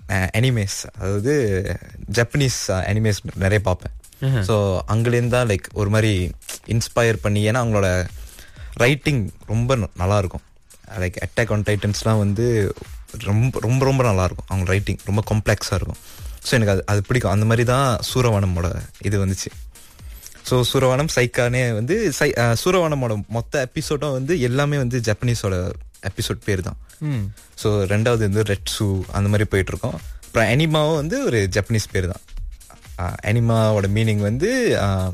Animes அதாவது Japanese animes நிறைய பார்ப்பேன் ஸோ அங்கேருந்து தான் லைக் ஒரு மாதிரி இன்ஸ்பயர் பண்ணி ஏன்னா அவங்களோட ரைட்டிங் ரொம்ப ந- நல்லா இருக்கும் லைக் அட்டாக் ஆன் டைட்டன்ஸ்லாம் வந்து ரொம்ப ரொம்ப ரொம்ப நல்லா இருக்கும் அவங்க ரைட்டிங் ரொம்ப காம்ப்ளெக்ஸாக இருக்கும் ஸோ எனக்கு அது அது பிடிக்கும் அந்த மாதிரி தான் சூரவனமோட இது வந்துச்சு ஸோ சூரவனம் சைக்கானே வந்து சை அஹ், சூரவனமோட மொத்த எபிசோடும் வந்து எல்லாமே வந்து ஜப்பனீஸோட எபிசோட் பேர் தான் ம் ஸோ ரெண்டாவது வந்து ரெட் ஷூ அந்த மாதிரி போயிட்டு இருக்கோம் அப்புறம் அனிமாவும் வந்து ஒரு ஜப்பனீஸ் பேர் தான் அனிமாவோட மீனிங் வந்து ஆஹ்,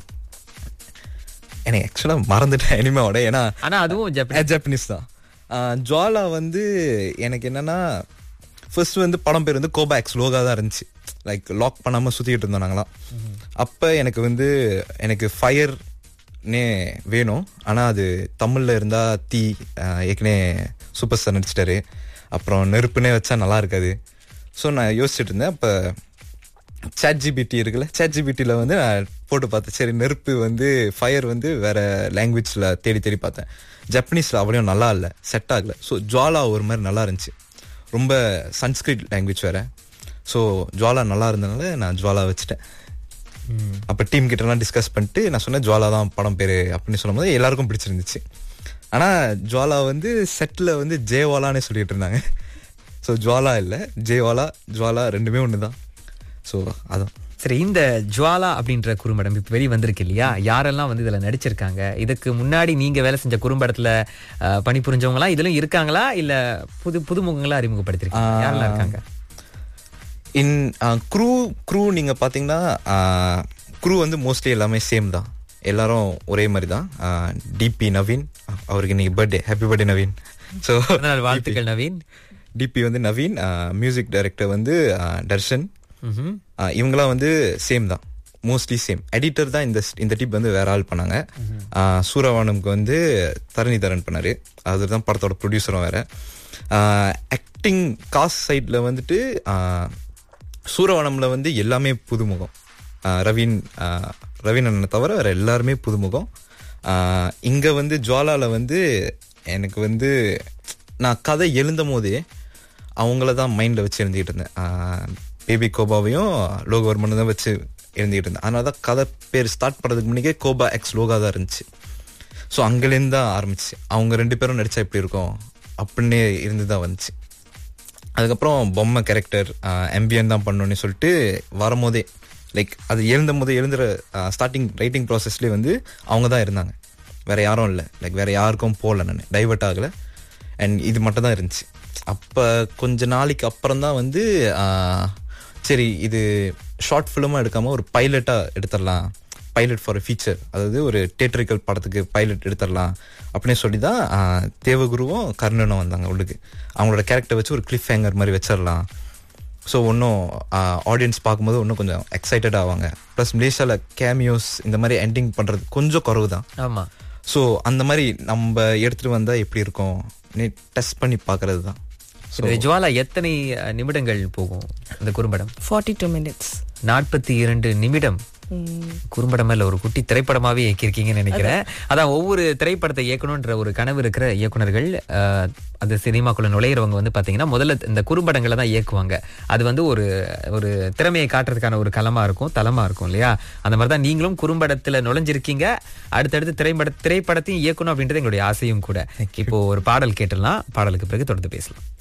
எனக்கு ஆக்சுவலாக மறந்துட்டேன் அனிமாவோட ஏன்னா ஆனா அதுவும் ஜப்பனீஸ் ஜப்பனீஸ் தான் ஆஹ், ஜுவாலா வந்து எனக்கு என்னன்னா ஃபர்ஸ்ட் வந்து படம் பேர் வந்து கோபாக்ஸ் லோகா தான் இருந்துச்சு லைக் லாக் பண்ணாமல் சுற்றிக்கிட்டு இருந்தோம் நாங்களாம் அப்போ எனக்கு வந்து எனக்கு ஃபயர்னே வேணும் ஆனால் அது தமிழில் இருந்தால் தீ ஆஹ், ஏற்கனவே சூப்பர் ஸ்டார் நடிச்சிட்டாரு அப்புறம் நெருப்புனே வச்சா நல்லா இருக்காது ஸோ நான் யோசிச்சுட்டு இருந்தேன் அப்போ சேட் ஜிபிடி இருக்குல்ல சேட் ஜிபிடியில் வந்து நான் போட்டு பார்த்தேன் சரி நெருப்பு வந்து ஃபயர் வந்து வேற லாங்குவேஜில் தேடி தேடி பார்த்தேன் ஜப்பனீஸில் அவ்வளோ நல்லா இல்லை செட் ஆகல ஸோ ஜுவாலா ஒரு மாதிரி நல்லா இருந்துச்சு ரொம்ப சன்ஸ்கிரிட் லாங்குவேஜ் வேற ஸோ ஜுவாலா நல்லா இருந்தனால நான் ஜுவாலா வச்சுட்டேன் அப்போ டீம் கிட்டலாம் டிஸ்கஸ் பண்ணிட்டு நான் சொன்னேன் ஜுவாலா தான் படம் பேர் அப்படின்னு சொல்லும்போது எல்லாருக்கும் பிடிச்சிருந்துச்சு ஆனால் ஜுவாலா வந்து செட்டில் வந்து ஜெயவாலான்னு சொல்லிட்டு இருந்தாங்க ஸோ ஜுவாலா இல்லை ஜெயவாலா ஜுவாலா ரெண்டுமே ஒன்று தான் ஸோ அதான் சரி இந்த ஜுவாலா அப்படின்ற குறும்படம் இப்ப வெளிய வந்திருக்கு இல்லையா யாரெல்லாம் வந்து இதுல நடிச்சிருக்காங்க இதுக்கு முன்னாடி நீங்க வேலை செஞ்ச குறும்படத்துல அஹ், பணிபுரிஞ்சவங்க எல்லாம் இதுலயும் இருக்காங்களா இல்ல புது புதுமுகங்களா அறிமுகப்படுத்திருக்காங்க யாரெல்லாம் இருக்காங்க இன் க்ரூ க்ரூ நீங்கள் பார்த்தீங்கன்னா க்ரூ வந்து மோஸ்ட்லி எல்லாமே சேம் தான் எல்லாரும் ஒரே மாதிரி தான் டிபி நவீன் அவருக்கு இன்னைக்கு birthday happy birthday Naveen so பிறந்தநாள் வாழ்த்துக்கள் நவீன் டிபி வந்து நவீன் மியூசிக் டைரக்டர் வந்து ஆஹ், தர்ஷன் ம்ஹும். ஆஹ், இவங்கெல்லாம் வந்து சேம் தான் மோஸ்ட்லி சேம் எடிட்டர் தான் இந்த இந்த டிப் வந்து வேற ஆள் பண்ணாங்க ஆஹ், சூரவானம்க்கு வந்து தரணி தரன் பண்ணாரு அவர் தான் படத்தோட ப்ரொடியூசரும் வேற ஆக்டிங் காஸ்ட் சைடில் வந்துட்டு ஆஹ், சூரவனம்ல வந்து எல்லாமே புதுமுகம் ஆஹ், ரவீன் ஆஹ், ரவீன் அண்ணனை தவிர வேற எல்லாருமே புதுமுகம் ஆஹ், இங்க வந்து ஜுவாலால வந்து எனக்கு வந்து நான் கதை எழுந்தும் போதே அவங்கள தான் மைண்டில் வச்சு எழுதிட்டு இருந்தேன் பேபி கோபாவையும் லோகவர்மனை தான் வச்சு எழுதிட்டு இருந்தேன் அதனால தான் கதை பேர் ஸ்டார்ட் பண்ணுறதுக்கு முன்னாடியே கோபா எக்ஸ் லோகா தான் இருந்துச்சு ஸோ அங்கேருந்து தான் ஆரம்பிச்சு அவங்க ரெண்டு பேரும் நடிச்சா எப்படி இருக்கும் அப்படின்னு இருந்து தான் வந்துச்சு அதுக்கப்புறம் பொம்மை கேரக்டர் எம்பியன் தான் பண்ணணும்னு சொல்லிட்டு வரும்போதே லைக் அது எழுந்த போது எழுந்துற ஸ்டார்டிங் ரைட்டிங் ப்ராசஸ்லேயே வந்து அவங்க தான் இருந்தாங்க வேற யாரும் இல்லை லைக் வேற யாருக்கும் போகல நான் டைவர்ட் ஆகலை அண்ட் இது மட்டும் தான் இருந்துச்சு அப்போ கொஞ்ச நாளைக்கு அப்புறம் தான் வந்து ஆஹ், சரி இது ஷார்ட் ஃபிலிமாக எடுக்காமல் ஒரு பைலட்டாக எடுத்துடலாம் பைலட் ஃபார் ஃபீச்சர் அதாவது ஒரு தேட்டரிக்கல் படத்துக்கு பைலட் எடுத்துடலாம் அப்படின்னு சொல்லி தான் ஆஹ், தேவகுருவும் கர்ணனும் வந்தாங்க உள்ளுக்கு அவங்களோட கேரக்டர் வச்சு ஒரு கிளிஃப் ஹேங்கர் மாதிரி வச்சிடலாம் ஸோ இன்னும் ஆடியன்ஸ் பார்க்கும்போது இன்னும் கொஞ்சம் எக்ஸைட்டட் ஆவாங்க ப்ளஸ் மலேசியாவில் கேமியோஸ் இந்த மாதிரி எண்டிங் பண்ணுறது கொஞ்சம் குறவு தான் ஆமா ஸோ அந்த மாதிரி நம்ம எடுத்துகிட்டு வந்தால் எப்படி இருக்கும் டெஸ்ட் பண்ணி பார்க்கறது தான் இந்த ஜுவாலா எத்தனை அஹ், நிமிடங்கள் போகும் இந்த குறும்படம் 42 minutes. நாற்பத்தி இரண்டு நிமிடம் குறும்படம் இல்ல ஒரு குட்டி திரைப்படமாவே இயக்கியிருக்கீங்கன்னு நினைக்கிறேன் அதான் ஒவ்வொரு திரைப்படத்தை இயக்கணும்ன்ற ஒரு கனவு இருக்கிற இயக்குனர்கள் அஹ், அந்த சினிமாக்குள்ள நுழையிறவங்க வந்து பாத்தீங்கன்னா முதல்ல இந்த குறும்படங்களை தான் இயக்குவாங்க அது வந்து ஒரு ஒரு திறமையை காட்டுறதுக்கான ஒரு களமா இருக்கும் தளமா இருக்கும் இல்லையா அந்த மாதிரி தான் நீங்களும் குறும்படத்துல நுழைஞ்சிருக்கீங்க அடுத்தடுத்து திரைப்பட திரைப்படத்தையும் இயக்கணும் அப்படின்றது எங்களுடைய ஆசையும் கூட இப்போ ஒரு பாடல் கேட்டுடலாம் பாடலுக்கு பிறகு தொடர்ந்து பேசலாம்